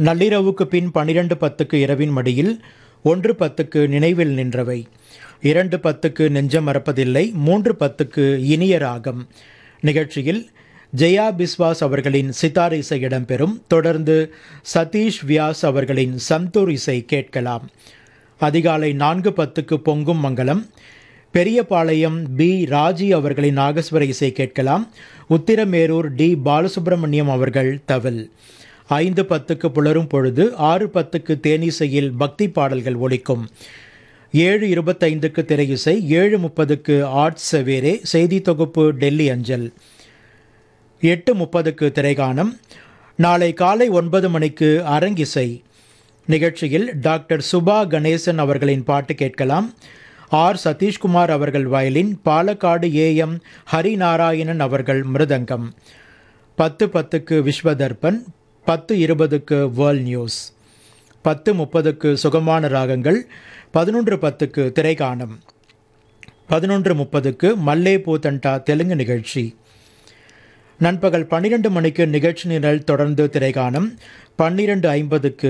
நள்ளிரவுக்கு பின் பனிரெண்டு பத்துக்கு இரவின் மடியில் ஒன்று பத்துக்கு நினைவில் நின்றவை இரண்டு பத்துக்கு நெஞ்சம் மறப்பதில்லை மூன்று பத்துக்கு இனிய ராகம் நிகழ்ச்சியில் ஜெயா பிஸ்வாஸ் அவர்களின் சித்தார் இசை இடம்பெறும் தொடர்ந்து சதீஷ் வியாஸ் அவர்களின் சந்தூர் இசை கேட்கலாம் அதிகாலை நான்கு பத்துக்கு பொங்கும் மங்கலம் பெரியபாளையம் பி ராஜி அவர்களின் நாகஸ்வர இசை கேட்கலாம் உத்திரமேரூர் டி பாலசுப்ரமணியம் அவர்கள் தவில் ஐந்து பத்துக்கு புலரும் பொழுது ஆறு பத்துக்கு தேனிசையில் பக்தி பாடல்கள் ஒலிக்கும் ஏழு இருபத்தைந்துக்கு திரையிசை ஏழு முப்பதுக்கு ஆர்ட்ஸ் செவேரே செய்தி தொகுப்பு டெல்லி அஞ்சல் எட்டு முப்பதுக்கு திரைகானம் நாளை காலை ஒன்பது மணிக்கு அரங்கிசை நிகழ்ச்சியில் டாக்டர் சுபா கணேசன் அவர்களின் பாட்டு கேட்கலாம் ஆர் சதீஷ்குமார் அவர்கள் வயலின் பாலக்காடு ஏஎம் ஹரிநாராயணன் அவர்கள் மிருதங்கம் பத்து பத்துக்கு விஸ்வதர்பன் பத்து இருபதுக்கு வேர்ல்ட் நியூஸ் பத்து முப்பதுக்கு சுகமான ராகங்கள் பதினொன்று பத்துக்கு திரைகானம் பதினொன்று முப்பதுக்கு மல்லே பூதண்டா தெலுங்கு நிகழ்ச்சி நண்பகல் பன்னிரண்டு மணிக்கு நிகழ்ச்சி நிரல் தொடர்ந்து திரைகானம் பன்னிரண்டு ஐம்பதுக்கு